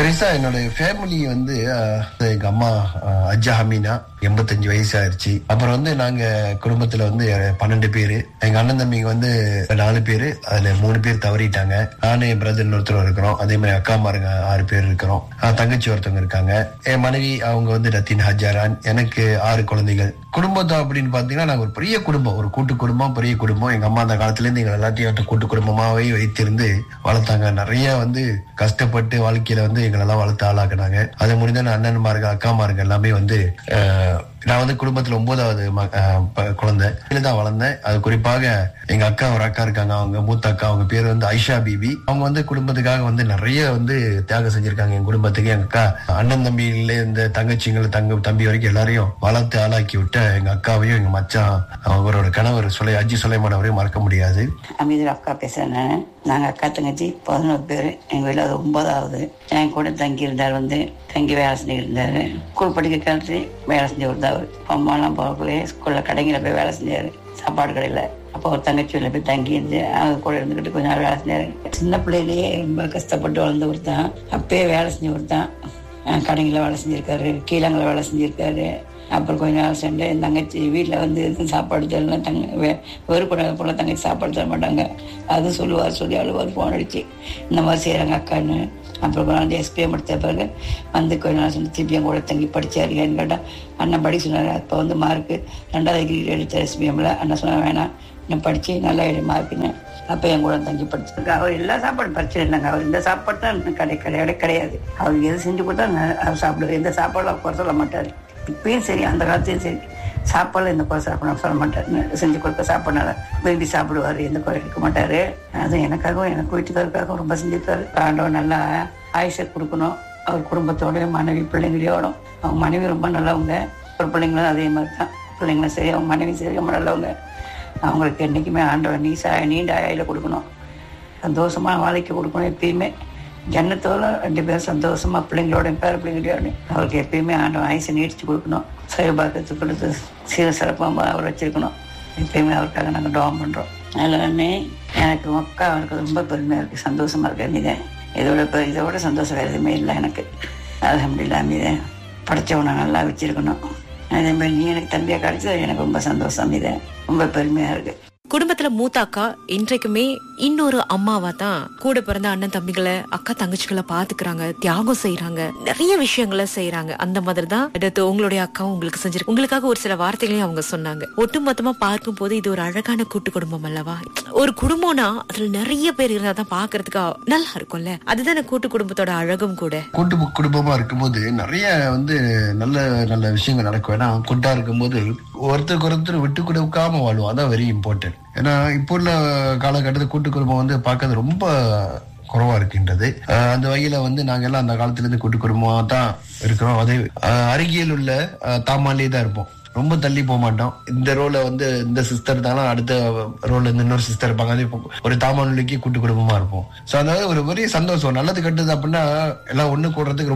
பெருசா என்னோட ஃபேமிலி வந்து அஹ், எங்க அம்மா அஹ், அஜ்ஜா ஹமீனா எண்பத்தஞ்சு வயசு ஆயிருச்சு அப்புறம் வந்து நாங்க குடும்பத்துல வந்து பன்னெண்டு பேரு எங்க அண்ணன் தம்பிங்க வந்து நாலு பேரு அதுல மூணு பேர் தவறிட்டாங்க நானு என் பிரதர் ஒருத்தர் இருக்கிறோம் அதே மாதிரி அக்கா மாருங்க ஆறு பேர் இருக்கிறோம் அஹ், தங்கச்சி ஒருத்தவங்க இருக்காங்க என் மனைவி அவங்க வந்து ரத்தின் ஹஜாரான் எனக்கு ஆறு குழந்தைகள் குடும்பத்தை அப்படின்னு பாத்தீங்கன்னா நாங்க ஒரு பெரிய குடும்பம் ஒரு கூட்டு குடும்பம் பெரிய குடும்பம் எங்க அம்மா அந்த காலத்துல இருந்து எங்க எல்லாத்தையும் வந்து கூட்டு குடும்பமாவே வைத்திருந்து வளர்த்தாங்க நிறைய வந்து கஷ்டப்பட்டு வாழ்க்கையில வந்து எங்களெல்லாம் வளர்த்து ஆளாக்குனாங்க அது முடிந்த அண்ணன்மாருங்க அக்காமாருங்க எல்லாமே வந்து அஹ், நான் வந்து குடும்பத்துல ஒன்பதாவது ம- அஹ், ப- குழந்தை இதுல தான் வளர்ந்தேன் அது குறிப்பாக எங்க அக்கா ஒரு அக்கா இருக்காங்க அவங்க மூத்த அக்கா அவங்க பேர் வந்து ஐஷா பிபி அவங்க வந்து குடும்பத்துக்காக வந்து நிறைய வந்து தியாகம் செஞ்சிருக்காங்க என் குடும்பத்துக்கு எங்க அக்கா அண்ணன் தம்பியில இந்த தங்கச்சிங்களை தங்க தம்பி வரைக்கும் எல்லாரையும் வளர்த்து ஆளாக்கி விட்ட எங்க அக்காவையும் எங்க மச்சான் அவரோட கணவர் சுலை அஜி சுலைமான் அவரையும் மறக்க முடியாது அமீதர் அக்கா பேசுறேன் நான் நாங்கள் அக்கா தங்கச்சி பதினோரு பேர் எங்கள் வீட்டில் அது ஒன்பதாவது என் கூட தங்கி இருந்தார் வந்து தங்கி வேலை செஞ்சு இருந்தார் ஸ்கூல் படிக்க காலத்து வேலை செஞ்சு கொடுத்தாரு அம்மாலாம் போகக்குள்ளே ஸ்கூலில் கடைங்கில போய் வேலை செஞ்சார் சாப்பாடு கடையில் அப்போ ஒரு தங்கச்சி வீட்டில் போய் தங்கி இருந்து அவங்க கூட இருந்துக்கிட்டு கொஞ்ச நாள் வேலை செஞ்சார் சின்ன பிள்ளையிலேயே ரொம்ப கஷ்டப்பட்டு வளர்ந்தவர் தான் அப்பயே வேலை செஞ்சவர் தான் கடைங்களில் வேலை செஞ்சிருக்காரு கீழங்களை வேலை செஞ்சிருக்காரு அப்புறம் கொஞ்ச நாள் சென்று என் தங்கச்சி வீட்டில் வந்து எதுவும் சாப்பாடு தரலாம் தங்க வெ- வெறுப்படாத போல தங்கச்சி சாப்பாடு தர மாட்டாங்க அதுவும் சொல்லுவார் சொல்லி அழுவார் ஃபோன் அடிச்சு இந்த மாதிரி செய்கிறாங்க அக்கான்னு அப்புறம் கொஞ்ச நாள் எஸ்பிஎம் முடித்த பிறகு வந்து கொஞ்ச நாள் சொல்லி திருப்பி என் கூட தங்கி படித்தார் ஏன்னு கேட்டால் அண்ணன் படிக்க சொன்னார் அப்போ வந்து மார்க்கு ரெண்டாவது டிகிரி எடுத்தார் எஸ்பிஎம்ல அண்ணன் சொன்ன வேணாம் நான் படித்து நல்லா எடு மார்க்குன்னு அப்போ என் கூட தங்கி படிச்சிருக்க அவர் எல்லா சாப்பாடும் பிரச்சனை இல்லைங்க அவர் இந்த சாப்பாடு தான் கடை கிடையாது கிடையாது அவர் எது செஞ்சு கொடுத்தா நான் அவர் சாப்பிடுவார் எந்த சாப்பாடும் குறை சொல்ல மாட்டார் இப்பயும் சரி அந்த காலத்தையும் சரி சாப்பாடுல எந்த குறை சாப்பிட சொல்ல மாட்டார் செஞ்சு கொடுக்க சாப்பாடுனால விரும்பி சாப்பிடுவார் எந்த குறை இருக்க மாட்டார் அது எனக்காகவும் எனக்கு வீட்டுக்காருக்காகவும் ரொம்ப செஞ்சிருக்காரு ஆண்டவன் நல்லா ஆயுஷை கொடுக்கணும் அவர் குடும்பத்தோட மனைவி பிள்ளைங்களோட அவங்க மனைவி ரொம்ப நல்லவங்க ஒரு பிள்ளைங்களும் அதே மாதிரி தான் பிள்ளைங்களும் சரி அவங்க மனைவி சரி ரொம்ப நல்லவங்க அவங்களுக்கு என்றைக்குமே ஆண்டவன் நீ சா நீண்ட ஆயில கொடுக்கணும் சந்தோஷமா வாழ்க்கை கொடுக்கணும் எப்பயுமே ஜன்னத்தோட ரெண்டு பேரும் சந்தோஷமா பிள்ளைங்களோட பேர பிள்ளைங்களோட அவருக்கு எப்பயுமே ஆண்டவன் ஆயுசை நீடிச்சு கொடுக்கணும் சைபாக்கத்து கொடுத்து சீர சிறப்பாக அவர் வச்சிருக்கணும் எப்பயுமே அவருக்காக நாங்கள் டோம் பண்றோம் எல்லாமே எனக்கு மக்கா அவருக்கு ரொம்ப பெருமையா இருக்கு சந்தோஷமா இருக்கு மீதே இதோட பெ- இதோட சந்தோஷம் வேறு எதுவுமே இல்லை எனக்கு அலமதுல்லா மீதே படைச்சவனை நல்லா வச்சிருக்கணும் அதே மாதிரி நீ எனக்கு தம்பியா கிடைச்சது எனக்கு ரொம்ப சந்தோஷம் மீதே ரொம்ப பெருமையா இருக்கு குடும்பத்துல மூத்த அக்கா இன்றைக்குமே இன்னொரு அம்மாவா தான் கூட பிறந்த அண்ணன் தம்பிகளை அக்கா தங்கச்சிகளை பாத்துக்கிறாங்க தியாகம் செய்யறாங்க நிறைய விஷயங்களை செய்யறாங்க அந்த மாதிரி தான் அடுத்து உங்களுடைய அக்காவும் உங்களுக்கு செஞ்சிருக்கு உங்களுக்காக ஒரு சில வார்த்தைகளையும் அவங்க சொன்னாங்க ஒட்டுமொத்தமா பார்க்கும் போது இது ஒரு அழகான கூட்டு குடும்பம் அல்லவா ஒரு குடும்பம்னா அதுல நிறைய பேர் இருந்தா தான் பாக்குறதுக்கு நல்லா இருக்கும்ல அதுதானே கூட்டு குடும்பத்தோட அழகும் கூட கூட்டு கு- குடும்பமா இருக்கும்போது நிறைய வந்து நல்ல நல்ல விஷயங்கள் நடக்கும் ஏன்னா கூட்டா இருக்கும்போது ஒருத்தருக்கு ஒருத்தர் விட்டு கொடுக்காம வாழ்வோம் அதான் வெரி இம்பார்ட்டன்ட் ஏன்னா இப்போ உள்ள காலகட்டத்தில் கூட்டு குடும்பம் வந்து பார்க்கறது ரொம்ப குறைவா இருக்கின்றது அஹ் அந்த வகையில வந்து நாங்க எல்லாம் அந்த காலத்துல இருந்து கூட்டு குடும்பமா தான் இருக்கிறோம் அதே அஹ் அருகில் உள்ள அஹ் தாமாலே தான் இருப்போம் ரொம்ப தள்ளி போக மாட்டோம் இந்த ரோல வந்து இந்த சிஸ்டர் தானே அடுத்த ரோல்ல இருந்து இன்னொரு சிஸ்டர் இருப்பாங்க அதே இப்போ ஒரு தாமானுலிக்கு கூட்டு குடும்பமா இருப்போம் சோ அதாவது ஒரு பெரிய சந்தோஷம் நல்லது கட்டுது அப்படின்னா எல்லாம் ஒண்ணு கூடுறதுக்கு ரொம்ப